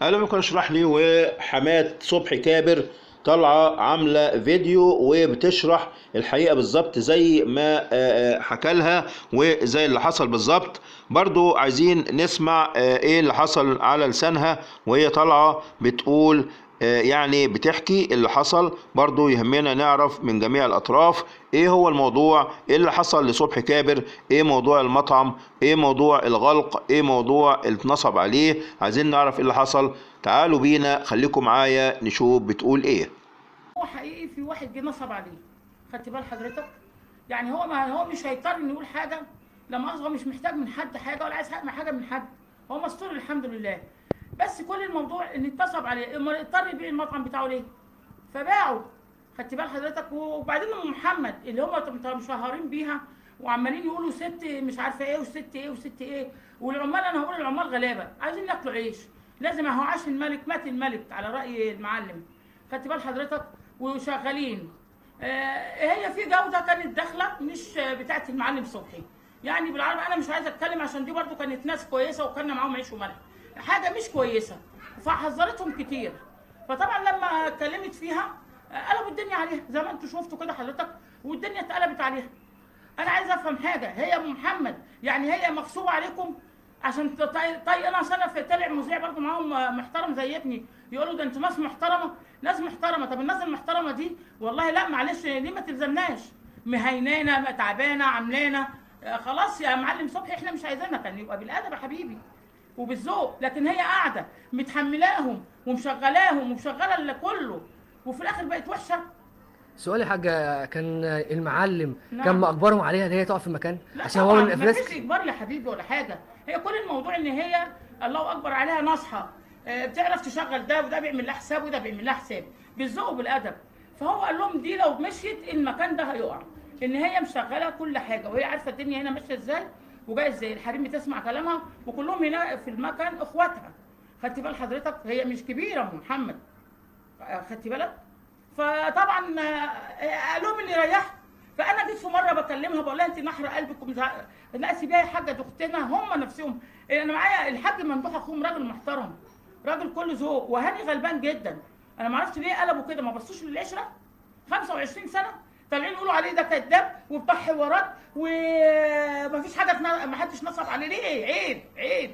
انا ممكن اشرح لي وحماد صبحي كابر طالعه عامله فيديو وبتشرح الحقيقه بالظبط زي ما آه، آه، حكى لها وزي اللي حصل بالظبط برضو عايزين نسمع آه، ايه اللي حصل على لسانها وهي طالعه بتقول آه، يعني بتحكي اللي حصل برضو يهمنا نعرف من جميع الأطراف إيه هو الموضوع إيه اللي حصل لصبحي كابر إيه موضوع المطعم إيه موضوع الغلق إيه موضوع اللي اتنصب عليه عايزين نعرف إيه اللي حصل تعالوا بينا خليكم معايا نشوف بتقول إيه هو حقيقي في واحد جه نصب عليه خدت بال حضرتك يعني هو ما هو مش هيضطر انه يقول حاجه لما هو مش محتاج من حد حاجه ولا عايز حاجه حاجه من حد هو مستور الحمد لله بس كل الموضوع ان اتصب عليه اما اضطر يبيع المطعم بتاعه ليه فباعه خدت بال حضرتك وبعدين ام محمد اللي هم مشهرين بيها وعمالين يقولوا ست مش عارفه ايه وست ايه وست ايه والعمال انا هقول العمال غلابه عايزين ياكلوا عيش لازم اهو عاش الملك مات الملك على راي المعلم خدت بال حضرتك وشغالين آه، هي في جوده كانت داخله مش بتاعت المعلم صبحي يعني بالعربي انا مش عايزه اتكلم عشان دي برضو كانت ناس كويسه وكنا معاهم عيش وملح حاجه مش كويسه فحذرتهم كتير فطبعا لما اتكلمت فيها آه، قلبوا الدنيا عليها زي ما انتوا شفتوا كده حضرتك والدنيا اتقلبت عليها انا عايزه افهم حاجه هي ام محمد يعني هي مغصوبه عليكم عشان طي طي انا عشان في طلع مذيع برضه معاهم محترم زي ابني يقولوا ده انتوا ناس محترمه ناس محترمه طب الناس المحترمه دي والله لا معلش دي ما تلزمناش مهينانا تعبانه عاملانا آه، خلاص يا معلم صبحي احنا مش عايزينها كان يبقى بالادب يا حبيبي وبالذوق لكن هي قاعده متحملاهم ومشغلاهم ومشغله اللي كله وفي الاخر بقت وحشه سؤالي يا حاجة كان المعلم نعم. كان مأجبرهم عليها ان هي تقف في المكان لا عشان هو طبعاً، من ما الناس فيش اجبار يا حبيبي ولا حاجه هي كل الموضوع ان هي الله اكبر عليها ناصحه آه، بتعرف تشغل ده وده بيعمل لها حساب وده بيعمل لها حساب بالذوق وبالادب فهو قال لهم دي لو مشيت المكان ده هيقع ان هي مشغله كل حاجه وهي عارفه الدنيا هنا ماشيه ازاي وجايه ازاي الحريم بتسمع كلامها وكلهم هنا في المكان اخواتها خدت بال حضرتك هي مش كبيره ام محمد آه، خدت بالك فطبعا آه، قال لهم اللي يريحها فانا جيت في مره بكلمها بقول لها انت نحر قلبك ومزع- لا سيبيها يا حاجه دي اختنا هم نفسهم إيه، انا معايا الحاج ممدوح اخوهم راجل محترم راجل كله ذوق وهاني غلبان جدا انا ما اعرفش ليه قلبوا كده ما بصوش للعشره 25 سنه طالعين يقولوا عليه ده كذاب وبتاع حوارات ومفيش حاجه تنا- ما حدش نصب عليه ليه عيب عيب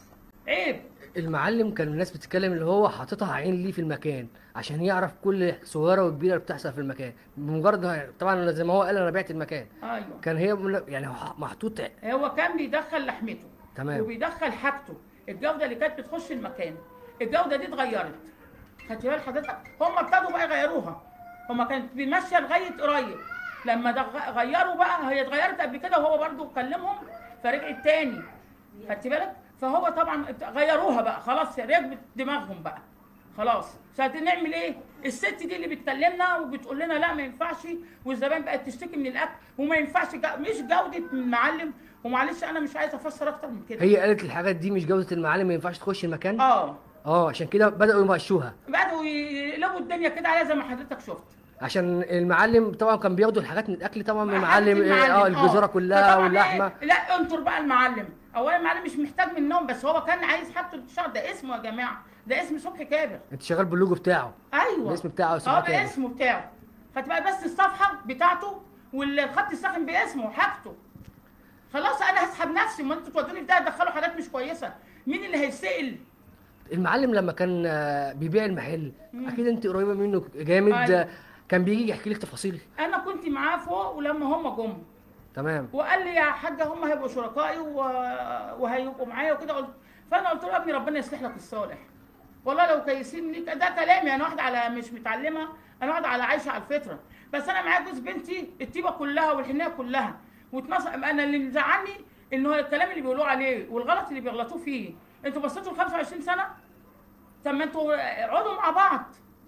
عيب المعلم كان الناس بتتكلم اللي هو حاططها عين ليه في المكان عشان يعرف كل صغيرة وكبيرة اللي بتحصل في المكان بمجرد ما- طبعا زي ما هو قال انا بعت المكان ايوه كان هي من- يعني هو محطوط هو كان بيدخل لحمته تمام. وبيدخل حاجته الجوده اللي كانت بتخش المكان الجوده دي اتغيرت خدت بال حضرتك هم ابتدوا بقى يغيروها هم كانت ماشيه لغايه قريب لما دغ- غيروا بقى هي اتغيرت قبل كده وهو برضو كلمهم فرجعت تاني خدت بالك فهو طبعا ات- غيروها بقى خلاص ركبت دماغهم بقى خلاص نعمل ايه الست دي اللي بتكلمنا وبتقول لنا لا ما ينفعش والزبائن بقت تشتكي من الاكل وما ينفعش جا... مش جوده المعلم ومعلش انا مش عايزه افسر اكتر من كده هي قالت الحاجات دي مش جودة المعلم ما ينفعش تخش المكان اه اه عشان كده بدأوا يمشوها بدأوا يقلبوا الدنيا كده عليها زي ما حضرتك شفت عشان المعلم طبعا كان بياخدوا الحاجات من الاكل طبعا من حاجة المعلم المعلم، اه الجزره كلها فطبعاً واللحمه إيه؟ لا انطر بقى المعلم اولا المعلم مش محتاج منهم بس هو كان عايز حاجته تتشهر ده اسمه يا جماعه ده اسم صبحي كابر انت شغال باللوجو بتاعه ايوه الاسم بتاعه صبحي اه كابر. باسمه بتاعه فتبقى بس الصفحه بتاعته والخط الساخن باسمه وحاجته خلاص انا هسحب نفسي ما انتوا تودوني في ده تدخلوا حاجات مش كويسه مين اللي هيسال المعلم لما كان آه، بيبيع المحل اكيد انت قريبه منه جامد أيوة. آه، كان بيجي يحكي لك تفاصيل انا كنت معاه فوق ولما هم جم تمام وقال لي يا حاجه هم هيبقوا شركائي و... وهيبقوا معايا وكده قلت فانا قلت له يا ابني ربنا يصلح لك الصالح والله لو كيسين ليك ده كلامي انا واحده على مش متعلمه انا واحده على عايشه على الفطره بس انا معايا جوز بنتي الطيبه كلها والحنيه كلها واتنص انا اللي مزعلني ان هو الكلام اللي بيقولوه عليه والغلط اللي بيغلطوه فيه انتوا بصيتوا ل 25 سنه طب ما انتوا اقعدوا مع بعض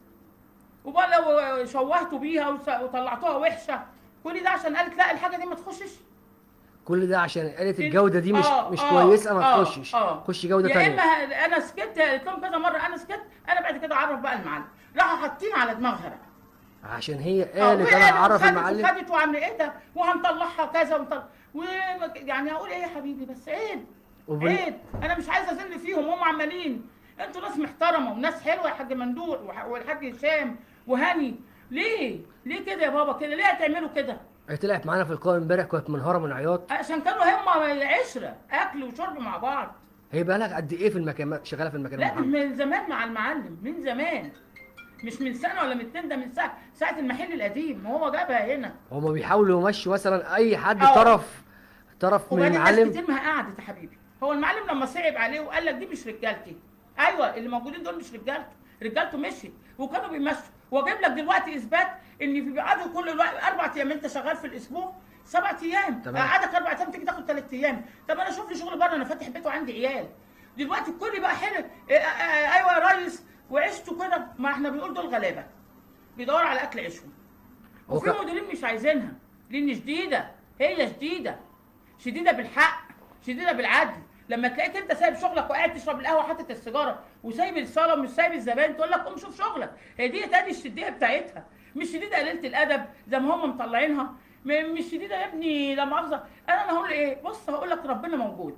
وبقى لو شوهتوا بيها وس- وطلعتوها وحشه كل ده عشان قالت لا الحاجه دي ما تخشش كل ده عشان قالت الجوده دي مش آه، مش آه، كويسه ما آه، تخشش آه. خش جوده يا تانية اما انا سكت قلت لهم كذا مره انا سكت انا بعد كده اعرف بقى المعلم راحوا حاطين على دماغها بقى عشان هي آه، قالت انا وقالت هعرف وخدت المعلم وخدت وعمل ايه ده وهنطلعها كذا ونطلع و... يعني هقول ايه يا حبيبي بس عيب وبن- عيب انا مش عايزه اذل فيهم هم عمالين انتوا ناس محترمه وناس حلوه يا حاج مندوح وح- والحاج هشام وهاني ليه ليه كده يا بابا كده ليه هتعملوا كده هي طلعت معانا في اللقاء امبارح كانت منهاره من العياط عشان كانوا هم عشره اكل وشرب مع بعض هي بقى لك قد ايه في المكان شغاله في المكان يا لا محمد؟ من زمان مع المعلم من زمان مش من سنه ولا من اتنين ده من ساعه ساعه المحل القديم هو جابها هنا هما بيحاولوا يمشوا مثلا اي حد اه. طرف طرف من وبعدين ناس المعلم كتير ما قعدت يا حبيبي هو المعلم لما صعب عليه وقال لك دي مش رجالتي ايوه اللي موجودين دول مش رجالته رجالته مشيت وكانوا بيمشوا واجيب لك دلوقتي اثبات ان في بيقعدوا كل الوقت اربع ايام انت شغال في الاسبوع سبع ايام تمام. قعدك اربع ايام تيجي تاخد ثلاث ايام طب انا اشوف لي شغل بره انا فاتح بيت وعندي عيال دلوقتي الكل بقى حلو إيه، آه، آه، ايوه يا ريس وعشتوا كده ما احنا بنقول دول غلابه بيدوروا على اكل عيشهم هو وفي ك- مديرين مش عايزينها لان شديده هي شديده شديده بالحق شديده بالعدل لما تلاقيك انت سايب شغلك وقاعد تشرب القهوه حاطط السيجاره وسايب الصاله ومش سايب الزبائن تقول لك قوم شوف شغلك هي دي تاني الشديه بتاعتها مش شديده قليله الادب زي ما هم مطلعينها م- مش شديده يا ابني لا مؤاخذه انا انا هقول ايه بص هقول لك ربنا موجود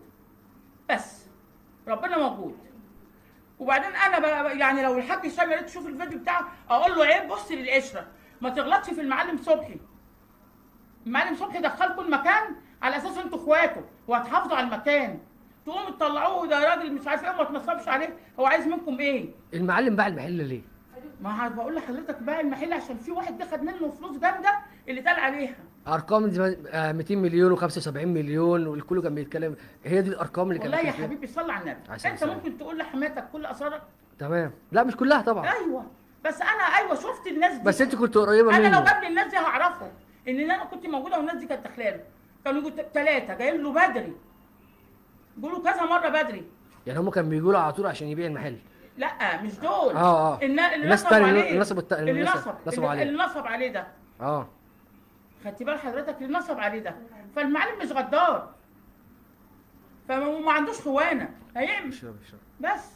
بس ربنا موجود وبعدين انا بقى يعني لو الحاج هشام يا ريت تشوف الفيديو بتاعه اقول له عيب بص للقشره ما تغلطش في المعلم صبحي المعلم صبحي دخلكم المكان على اساس انتوا اخواته وهتحافظوا على المكان تقوموا تطلعوه ده راجل مش عارف ايه وما تنصبش عليه هو عايز منكم ايه؟ المعلم باع المحل ليه؟ ما ه- بقول لحضرتك باع المحل عشان في واحد ده خد منه فلوس جامده اللي اتقال عليها ارقام دي آه، 200 مليون و75 مليون والكل كان بيتكلم هي دي الارقام اللي كانت والله يا فيها. حبيبي صلي على النبي عشان انت السلام. ممكن تقول لحماتك كل اسرارك تمام لا مش كلها طبعا ايوه بس انا ايوه شفت الناس دي بس انت كنت قريبه انا لو منه جاب لي الناس دي هعرفهم ان انا كنت موجوده والناس دي كانت داخلاله كانوا يجوا ثلاثه جايين له بدري بيقولوا كذا مره بدري يعني هم كانوا بيجوا له على طول عشان يبيع المحل لا مش دول اه اه النا- اللي الناس نصب التانية عليه اللي نصب الت- اللي اللي نصب- نصب نصب اللي- عليه. اللي نصب عليه ده اه خدت بال حضرتك اللي نصب عليه ده فالمعلم مش غدار فما عندوش خوانه هيعمل اشرب اشرب بس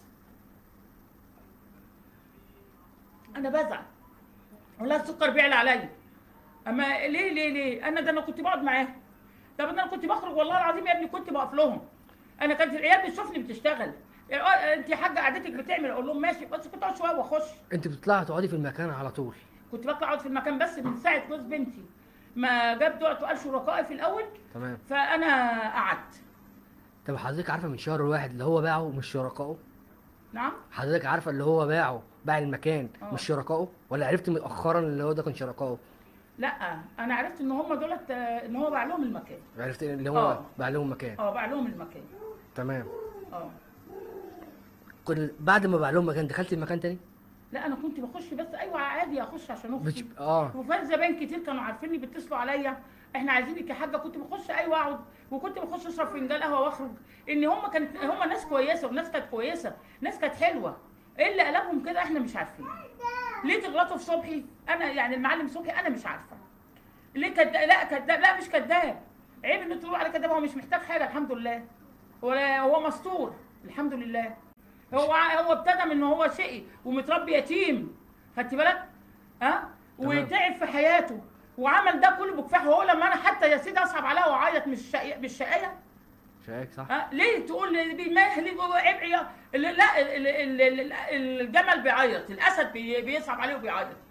انا بزعل والله السكر بيعلى عليا اما ليه ليه ليه انا ده انا كنت بقعد معاهم طب انا كنت بخرج والله العظيم يا ابني كنت بقف لهم انا كانت العيال بتشوفني بتشتغل يا- آه، انت يا حاجه قعدتك بتعمل اقول لهم ماشي بس كنت اقعد شويه واخش انت بتطلعي تقعدي في المكان على طول كنت بطلع اقعد في المكان بس من ساعه جوز بنتي ما جاب دعت وقال شركائي في الاول تمام فانا قعدت طب حضرتك عارفه من شهر واحد اللي هو باعه مش شركائه نعم حضرتك عارفه اللي هو باعه باع المكان اه. مش شركائه ولا عرفت مؤخرا اللي هو ده كان شركائه لا انا عرفت ان هم دولت آه، ان هو باع لهم المكان عرفت اللي هو اه. باع لهم مكان اه باع لهم المكان تمام اه كل بعد ما باع لهم مكان دخلت المكان تاني لا انا كنت بخش بس ايوه عادي اخش عشان بتش... اختي اه وفات زباين كتير كانوا عارفيني بيتصلوا عليا احنا عايزينك يا حاجه كنت بخش ايوه اقعد وكنت بخش اشرب فنجان قهوه واخرج ان هم كانت هم ناس كويسه وناس كانت كويسه ناس كانت حلوه ايه اللي قلبهم كده احنا مش عارفين ليه تغلطوا في صبحي انا يعني المعلم صبحي انا مش عارفه ليه كداب لا كداب لا مش كداب عيب ان انتوا تقولوا عليه كداب هو مش محتاج حاجه الحمد لله ولا هو مستور الحمد لله هو هو ابتدى من ان هو شقي ومتربي يتيم خدت بالك ها تمام. وتعب في حياته وعمل ده كله بكفاح وهو لما انا حتى يا سيدي اصعب عليها واعيط مش شقي مش شقيه شايك صح ها ليه تقول لي بيمهل ليه هو عيب عيا- ال- لا ال- ال- ال- ال- الجمل بيعيط الاسد بي- بيصعب عليه وبيعيط